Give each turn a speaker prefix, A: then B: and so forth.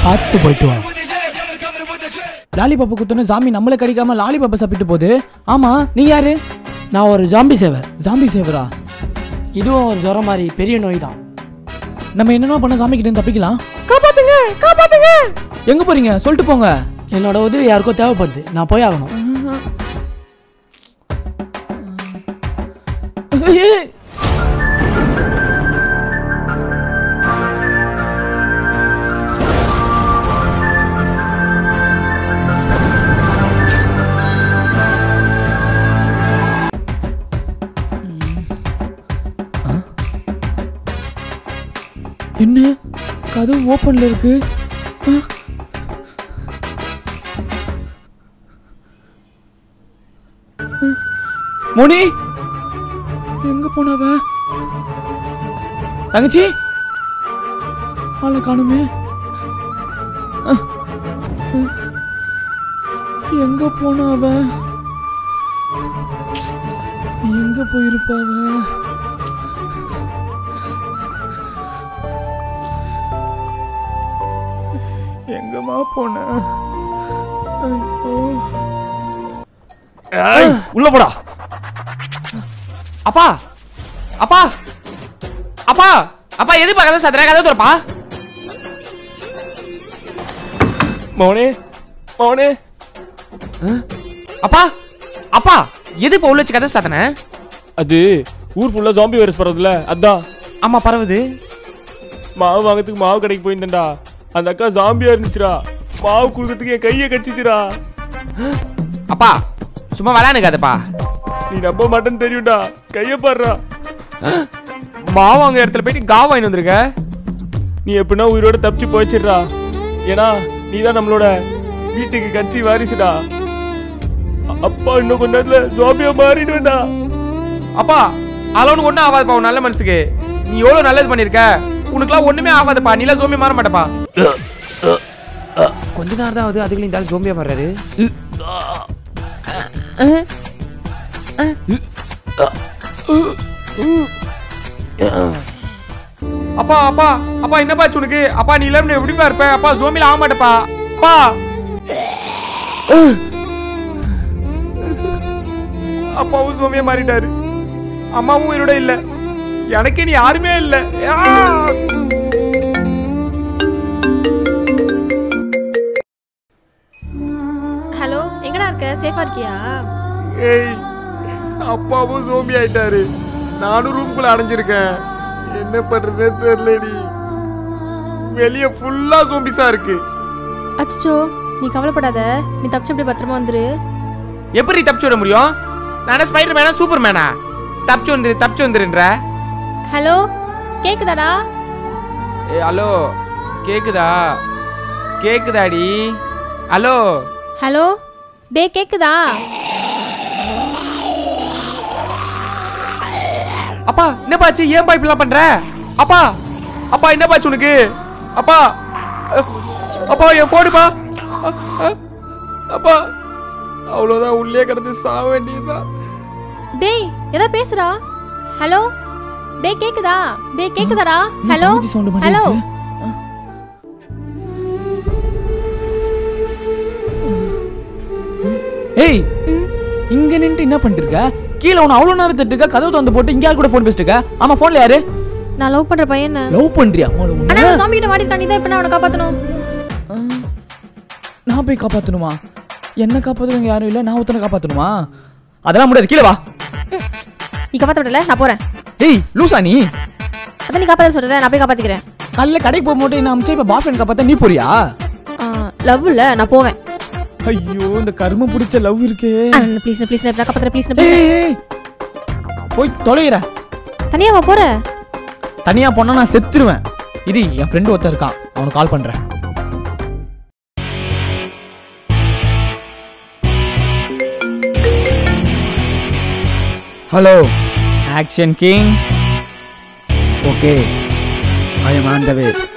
A: பார்த்து போயிட்டு வா லாலிபாப்பை குத்தணும் சாமி நம்மளை கடிக்காம லாலிபாப்பை சாப்பிட்டு போகுது ஆமா நீங்க யாரு
B: நான் ஒரு ஜாம்பி சேவர்
A: ஜாம்பி சேவரா
B: இதுவும் ஒரு ஜுரம் மாதிரி பெரிய நோய் தான்
A: நம்ம என்னென்ன பண்ண சாமி கிட்ட இருந்து தப்பிக்கலாம் காப்பாத்துங்க காப்பாத்துங்க எங்க போறீங்க சொல்லிட்டு போங்க
B: என்னோட உதவி யாருக்கோ தேவைப்படுது நான் போய் ஆகணும்
A: ஏய். என்ன கதவு ஓப்பன்ல இருக்கு ஆ. மோனி எங்க போனவ தங்கச்சி ஆளை காணுமே அஹ். அஹ். எங்க போனா அவ எங்க போயிருப்பா அவ எங்கம்மா போன ஐயோ.
C: ஏய், உள்ள போடா
D: அப்பா அப்பா அப்பா அப்பா எதுப்பா கதை சாத்துற கதை திறப்பா
C: மௌனே மௌனே
D: அப்பா அப்பா எது இப்போ உள்ள வச்சு கதை சாத்தன
C: அது ஊர் ஃபுல்லா ஜாம்பி வைரஸ் பரவுதுல அதான்
D: ஆமா பரவுது
C: மாவு வாங்கறதுக்கு மாவு கடைக்கு போயிருந்தேன்டா அந்த அக்கா ஜாம்பியா இருந்துச்சுடா மாவு குடுக்கறதுக்கு என் கையை கடிச்சிச்சுடா
D: அப்பா சும்மா விளையாடுக்காதப்பா
C: நீ நம்ப மாட்டேன்னு தெரியும்டா கையை பாடுறா
D: மாவு அங்க இடத்துல போயிட்டு கா வாங்கி வந்திருக்க
C: நீ எப்படின்னா உயிரோட தப்பிச்சு போயிச்சிடுறா ஏன்னா நீ தான் நம்மளோட வீட்டுக்கு கட்சி வாரிசுடா அ- அப்பா இன்னும் கொஞ்ச நேரத்துல ஜாம்பியா மாறிடுவேன்டா
D: அப்பா அளவுன்னு ஒன்றும் ஆகாதுப்பா உன் நல்ல மனசுக்கு நீ எவ்வளவு நல்லது பண்ணிருக்க உனக்குலாம் ஒண்ணுமே ஆகாதுப்பா நீலாம் ஜோம்பி மாற மாட்டப்பா கொஞ்ச நேரம் தான் ஆகுது அதுக்குள்ள இந்த ஆள் ஜோம்பியா மாறுறாரு அப்பா அப்பா அப்பா என்னப்பா ஆச்சு உனக்கு அப்பா நீ இல்லாம நான் எப்படிப்பா இருப்ப அப்பா ஜோம்பில ஆக மாட்டப்பா அப்பா அப்பாவும் ஜோம்பியா மாறிட்டாரு அம்மாவும் உயிரோட இல்ல எனக்கு நீ யாருமே இல்ல ஆ!
E: ஹலோ எங்கடா இருக்க சேஃபா இருக்கியா
D: ஏய் அப்பாவும் சோம்பி ஆயிட்டாரு நானும் ரூம்குள்ள அடைஞ்சிருக்கேன் என்ன பண்றதுனே தெரியலடி வெளிய ஃபுல்லா சோம்பிஸா இருக்கு
E: அச்சோ நீ கவலைப்படாத நீ தப்பிச்சு அப்படியே பத்திரமா வந்துரு
D: எப்படி தப்பிச்சு விட முடியும் நானே ஸ்பைடர் மேனா சூப்பர் மேனா தப்பிச்சு வந்துரு தப்பிச்சு வந்துருன்ற
E: ஹலோ கேக்குதாடா
D: ஏ ஹலோ கேக்குதா கேக்குதாடி ஹலோ
E: ஹலோ டே கேக்குதா
D: அப்பா என்ன பாச்சு ஏன் இப்படிலாம் பண்ற அப்பா அப்பா என்ன பாச்சு உனக்கு அப்பா அஹ், அப்பா என் போடுப்பா அஹ், அஹ், அப்பா அவ்வளோதான் உள்ளே கிடந்து சாக வேண்டியதுதான்
E: டேய் ஏதா பேசுடா ஹலோ டே கேக்குதா டே கேக்குதாடா
A: என்ன
E: ஹலோ
A: தங்கச்சி sound மாதிரி
E: ஹலோ
A: இருக்கு? ஏய் இங்க நின்று என்ன பண்ணிட்டு இருக்க கீழே உன அவ்வளவு நேரம் திட்டு இருக்க கதவு திறந்து போட்டு இங்க யார் கூட ஃபோன் பேசிட்டு இருக்க ஆமா ஃபோன்ல யாரு
E: நான் லவ் பண்ற பையன்
A: லவ் பண்றியா மோள உன்னை?
E: ஆனா நான் சாமி கிட்ட மாட்டிருக்கா நீ தான் இப்ப நான் அவனை காப்பாத்தணும்
A: நான் போய் காப்பாத்தணுமா என்ன காப்பாத்துறவங்க யாரும் இல்ல நான் ஒருத்தனை காப்பாத்தணுமா அதெல்லாம் முடியாது கீழே வா
E: நீ காப்பாத்த விடல நான் போறேன்
A: ஏய் லூசா நீ
E: அதான் நீ காப்பாத்த சொல்றல நான் போய் காப்பாத்திக்கிறேன்
A: காலைல கடைக்கு போக மாட்டேன் நான் அமிச்சா இப்ப பாய் ஃப்ரெண்ட் காப்பாத்த நீ போறியா
E: லவ் இல்ல நான் போவேன்
A: ஐயோ இந்த கரும பிடிச்ச லவ் இருக்கே
E: ப்ளீஸ் ப்ளீஸ் நான் காப்பாத்துறேன் ப்ளீஸ்
A: ஏய்,
E: ப்ளீஸ்
A: ஏய், ஏய். போய் தொலைகிற
E: தனியாவா போற
A: தனியா போனா நான் செத்துருவேன் இரு என் ஃப்ரெண்டு ஒருத்தன் இருக்கான் அவனுக்கு கால் பண்றேன் hello action king okay I am on the way